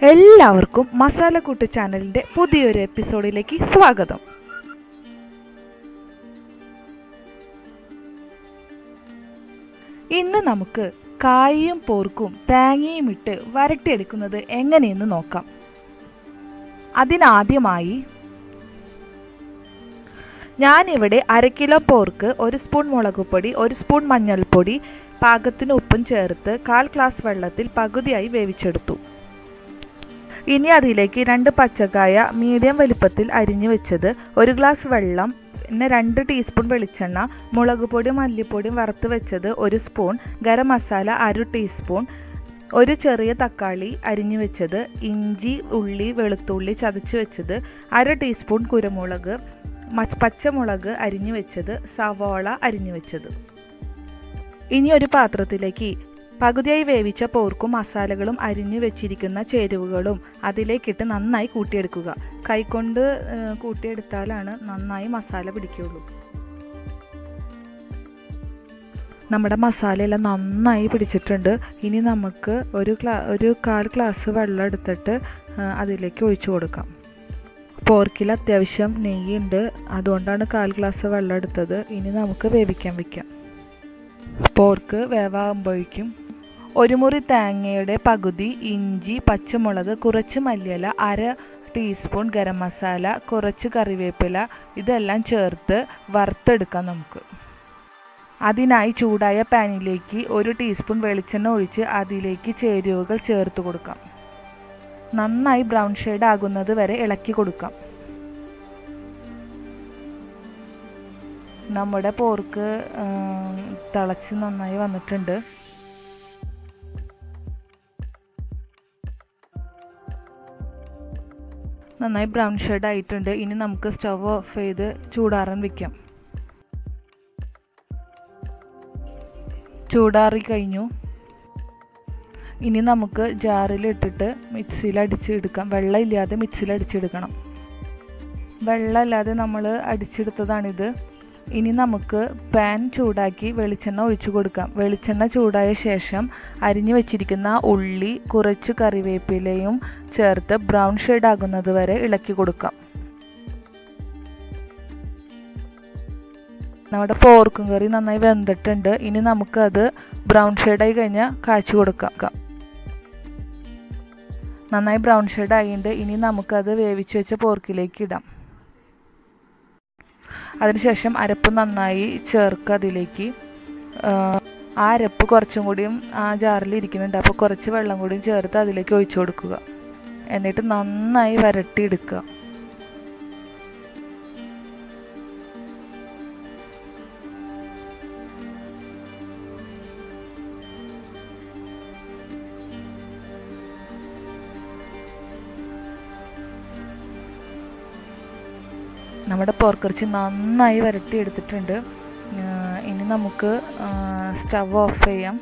എല്ലാവർക്കും മസാലക്കൂട്ട് ചാനലിൻ്റെ പുതിയൊരു എപ്പിസോഡിലേക്ക് സ്വാഗതം ഇന്ന് നമുക്ക് കായും പോർക്കും തേങ്ങയും ഇട്ട് വരട്ടിയെടുക്കുന്നത് എങ്ങനെയെന്ന് നോക്കാം അതിനാദ്യമായി ഞാനിവിടെ അര കിലോ പോർക്ക് ഒരു സ്പൂൺ മുളക് പൊടി ഒരു സ്പൂൺ മഞ്ഞൾപ്പൊടി പാകത്തിന് ഉപ്പും ചേർത്ത് കാൽ ഗ്ലാസ് വെള്ളത്തിൽ പകുതിയായി വേവിച്ചെടുത്തു ഇനി അതിലേക്ക് രണ്ട് പച്ചക്കായ മീഡിയം വലിപ്പത്തിൽ അരിഞ്ഞു വെച്ചത് ഒരു ഗ്ലാസ് വെള്ളം പിന്നെ രണ്ട് ടീസ്പൂൺ വെളിച്ചെണ്ണ മുളക് പൊടി മല്ലിപ്പൊടിയും വറുത്ത് വെച്ചത് ഒരു സ്പൂൺ ഗരം മസാല അര ടീസ്പൂൺ ഒരു ചെറിയ തക്കാളി അരിഞ്ഞു വെച്ചത് ഇഞ്ചി ഉള്ളി വെളുത്തുള്ളി ചതച്ച് വെച്ചത് അര ടീസ്പൂൺ കുരുമുളക് മ- പച്ചമുളക് അരിഞ്ഞു വെച്ചത് സവാള അരിഞ്ഞു വെച്ചത് ഇനി ഒരു പാത്രത്തിലേക്ക് പകുതിയായി വേവിച്ച പോർക്കും മസാലകളും അരിഞ്ഞു വെച്ചിരിക്കുന്ന ചേരുവകളും അതിലേക്കിട്ട് നന്നായി കൂട്ടിയെടുക്കുക കൈകൊണ്ട് ഏഹ്, കൂട്ടിയെടുത്താലാണ് നന്നായി മസാല പിടിക്കുള്ളൂ നമ്മുടെ മസാലയെല്ലാം നന്നായി പിടിച്ചിട്ടുണ്ട് ഇനി നമുക്ക് ഒരു ഗ്ലാ ഒരു കാൽ ഗ്ലാസ് വെള്ളം എടുത്തിട്ട് ഏഹ്, അതിലേക്ക് ഒഴിച്ചു കൊടുക്കാം പോർക്കിൽ അത്യാവശ്യം നെയ്യുണ്ട് അതുകൊണ്ടാണ് കാൽ ഗ്ലാസ് വെള്ളം എടുത്തത് ഇനി നമുക്ക് വേവിക്കാൻ വെക്കാം പോർക്ക് വേവാകുമ്പോഴേക്കും ഒരു മുറി തേങ്ങയുടെ പകുതി ഇഞ്ചി പച്ചമുളക് കുറച്ച് മല്ലിയില അര ടീസ്പൂൺ ഗരം മസാല കുറച്ച് കറിവേപ്പില ഇതെല്ലാം ചേർത്ത് വറുത്തെടുക്കാം നമുക്ക് അതിനായി ചൂടായ പാനിലേക്ക് ഒരു ടീസ്പൂൺ വെളിച്ചെണ്ണ ഒഴിച്ച് അതിലേക്ക് ചേരുവകൾ ചേർത്ത് കൊടുക്കാം നന്നായി ബ്രൗൺ ഷെയ്ഡ് ആകുന്നത് വരെ ഇളക്കി കൊടുക്കാം നമ്മുടെ പോർക്ക് ഉം, തിളച്ച് നന്നായി വന്നിട്ടുണ്ട് നന്നായി ബ്രൗൺ ഷെയ്ഡ് ആയിട്ടുണ്ട് ഇനി നമുക്ക് സ്റ്റവ് ഓഫ് ചെയ്ത് ചൂടാറാൻ വെക്കാം ചൂടാറി കഴിഞ്ഞു ഇനി നമുക്ക് ജാറിൽ ഇട്ടിട്ട് മിക്സിയിൽ അടിച്ചെടുക്കാം വെള്ളം ഇല്ലാതെ മിക്സിയിൽ അടിച്ചെടുക്കണം വെള്ളമില്ലാതെ നമ്മൾ അടിച്ചെടുത്തതാണിത് ഇനി നമുക്ക് പാൻ ചൂടാക്കി വെളിച്ചെണ്ണ ഒഴിച്ചു കൊടുക്കാം വെളിച്ചെണ്ണ ചൂടായ ശേഷം അരിഞ്ഞു വെച്ചിരിക്കുന്ന ഉള്ളി കുറച്ച് കറിവേപ്പിലയും ചേർത്ത് ബ്രൗൺ ഷെയ്ഡ് ആകുന്നത് വരെ ഇളക്കി കൊടുക്കാം നമ്മുടെ പോർക്കും കറി നന്നായി വെന്തിട്ടുണ്ട് ഇനി നമുക്കത് ബ്രൗൺ ഷെയ്ഡായി കഴിഞ്ഞാൽ കാച്ചി കൊടുക്കാം നന്നായി ബ്രൗൺ ഷെയ്ഡ് ആയിട്ടുണ്ട് ഇനി നമുക്കത് വേവിച്ച് വെച്ച പോർക്കിലേക്ക് ഇടാം അതിനുശേഷം അരപ്പ് നന്നായി ചേർക്കുക അതിലേക്ക് ആ, ആ അരപ്പ് കുറച്ചും കൂടിയും ആ ജാറിൽ ഇരിക്കുന്നുണ്ട് അപ്പോൾ കുറച്ച് വെള്ളം കൂടിയും ചേർത്ത് അതിലേക്ക് ഒഴിച്ചു കൊടുക്കുക എന്നിട്ട് നന്നായി വരട്ടിയെടുക്കുക നമ്മുടെ പോർക്കിറച്ചി നന്നായി വരട്ടി എടുത്തിട്ടുണ്ട് ആ, ഇനി നമുക്ക് സ്റ്റവ് ഓഫ് ചെയ്യാം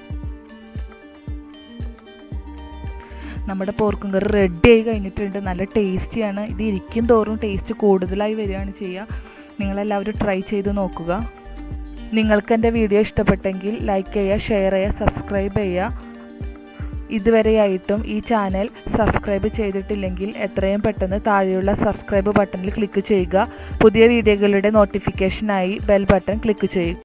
നമ്മുടെ പോർക്കും കറി റെഡി ആയി കഴിഞ്ഞിട്ടുണ്ട് നല്ല ടേസ്റ്റിയാണ് ഇത് ഇരിക്കും തോറും ടേസ്റ്റ് കൂടുതലായി വരികയാണ് ചെയ്യുക നിങ്ങളെല്ലാവരും ട്രൈ ചെയ്ത് നോക്കുക നിങ്ങൾക്ക് എൻ്റെ വീഡിയോ ഇഷ്ടപ്പെട്ടെങ്കിൽ ലൈക്ക് ചെയ്യുക ഷെയർ ചെയ്യുക സബ്സ്ക്രൈബ് ചെയ്യുക ഇതുവരെയായിട്ടും ഈ ചാനൽ സബ്സ്ക്രൈബ് ചെയ്തിട്ടില്ലെങ്കിൽ എത്രയും പെട്ടെന്ന് താഴെയുള്ള സബ്സ്ക്രൈബ് ബട്ടണിൽ ക്ലിക്ക് ചെയ്യുക പുതിയ വീഡിയോകളുടെ നോട്ടിഫിക്കേഷനായി ബെൽ ബട്ടൺ ക്ലിക്ക് ചെയ്യുക